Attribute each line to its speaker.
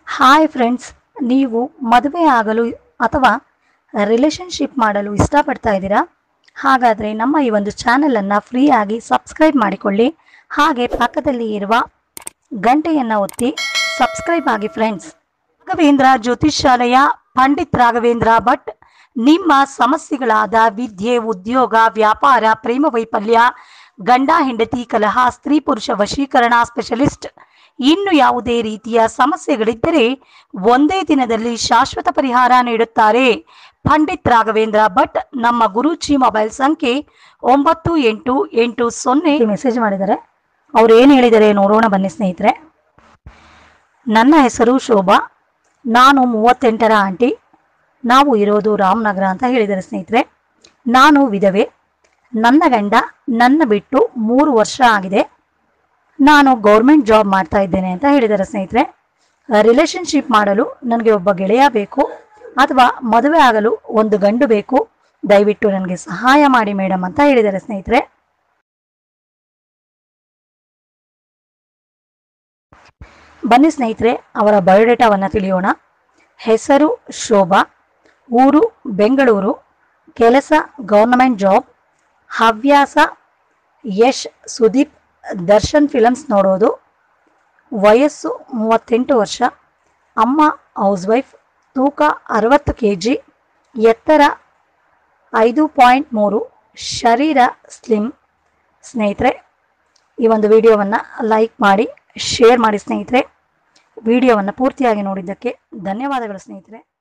Speaker 1: hi friends ನೀವು ಮದುವೆ ಆಗಲು ಅಥವಾ ರಿಲೇಷನ್ಶಿಪ್ ಮಾಡಲು ಇಷ್ಟಪಡ್ತಾ ಇದ್ದೀರಾ ಹಾಗಾದರೆ ನಮ್ಮ ಈ ಒಂದು ಚಾನಲನ್ನು ಫ್ರೀಯಾಗಿ ಸಬ್ಸ್ಕ್ರೈಬ್ ಮಾಡಿಕೊಳ್ಳಿ ಹಾಗೆ ಪಕ್ಕದಲ್ಲಿ ಇರುವ ಗಂಟೆಯನ್ನು ಒತ್ತಿ ಸಬ್ಸ್ಕ್ರೈಬ್ ಆಗಿ ಫ್ರೆಂಡ್ಸ್ ರಾಘವೇಂದ್ರ ಜ್ಯೋತಿಷಾಲಯ ಪಂಡಿತ್ ರಾಘವೇಂದ್ರ ಭಟ್ ನಿಮ್ಮ ಸಮಸ್ಯೆಗಳಾದ ವಿದ್ಯೆ ಉದ್ಯೋಗ ವ್ಯಾಪಾರ ಪ್ರೇಮ ವೈಫಲ್ಯ ಗಂಡ ಹೆಂಡತಿ ಕಲಹ ಸ್ತ್ರೀ ಪುರುಷ ವಶೀಕರಣ ಸ್ಪೆಷಲಿಸ್ಟ್ ಇನ್ನು ಯಾವುದೇ ರೀತಿಯ ಸಮಸ್ಯೆಗಳಿದ್ದರೆ ಒಂದೇ ದಿನದಲ್ಲಿ ಶಾಶ್ವತ ಪರಿಹಾರ ನೀಡುತ್ತಾರೆ ಪಂಡಿತ್ ರಾಘವೇಂದ್ರ ಭಟ್ ನಮ್ಮ ಗುರುಜಿ ಮೊಬೈಲ್ ಸಂಖ್ಯೆ ಒಂಬತ್ತು ಎಂಟು ಎಂಟು ಸೊನ್ನೆ ಮೆಸೇಜ್ ಮಾಡಿದ್ದಾರೆ ಅವ್ರು ಏನು ಹೇಳಿದ್ದಾರೆ ನೋಡೋಣ ಬನ್ನಿ ಸ್ನೇಹಿತರೆ ನನ್ನ ಹೆಸರು ಶೋಭಾ ನಾನು ಮೂವತ್ತೆಂಟರ ಆಂಟಿ ನಾವು ಇರೋದು ರಾಮನಗರ ಅಂತ ಹೇಳಿದ್ದಾರೆ ಸ್ನೇಹಿತರೆ ನಾನು ವಿಧವೆ ನನ್ನ ಗಂಡ ನನ್ನ ಬಿಟ್ಟು ಮೂರು ವರ್ಷ ಆಗಿದೆ ನಾನು ಗೌರ್ಮೆಂಟ್ ಜಾಬ್ ಮಾಡ್ತಾ ಇದ್ದೇನೆ ಅಂತ ಹೇಳಿದ್ದಾರೆ ಸ್ನೇಹಿತರೆ ರಿಲೇಷನ್ಶಿಪ್ ಮಾಡಲು ನನಗೆ ಒಬ್ಬ ಗೆಳೆಯ ಬೇಕು ಅಥವಾ ಮದುವೆ ಆಗಲು ಒಂದು ಗಂಡು ಬೇಕು ದಯವಿಟ್ಟು ನನಗೆ ಸಹಾಯ ಮಾಡಿ ಮೇಡಮ್ ಅಂತ ಹೇಳಿದ್ದಾರೆ ಸ್ನೇಹಿತರೆ ಬನ್ನಿ ಸ್ನೇಹಿತರೆ ಅವರ ಬಯೋಡೇಟಾವನ್ನು ತಿಳಿಯೋಣ ಹೆಸರು ಶೋಭಾ ಊರು ಬೆಂಗಳೂರು ಕೆಲಸ ಗೌರ್ನಮೆಂಟ್ ಜಾಬ್ ಹವ್ಯಾಸ ಯಶ್ ಸುದೀಪ್ ದರ್ಶನ್ ಫಿಲಮ್ಸ್ ನೋಡೋದು ವಯಸ್ಸು ಮೂವತ್ತೆಂಟು ವರ್ಷ ಅಮ್ಮ ಹೌಸ್ ವೈಫ್ ತೂಕ ಅರವತ್ತು ಕೆ ಜಿ ಎತ್ತರ ಐದು ಪಾಯಿಂಟ್ ಮೂರು ಶರೀರ ಸ್ಲಿಮ್ ಸ್ನೇಹಿತರೆ ಈ ಒಂದು ವಿಡಿಯೋವನ್ನು ಲೈಕ್ ಮಾಡಿ ಶೇರ್ ಮಾಡಿ ಸ್ನೇಹಿತರೆ ವಿಡಿಯೋವನ್ನು ಪೂರ್ತಿಯಾಗಿ ನೋಡಿದ್ದಕ್ಕೆ ಧನ್ಯವಾದಗಳು ಸ್ನೇಹಿತರೆ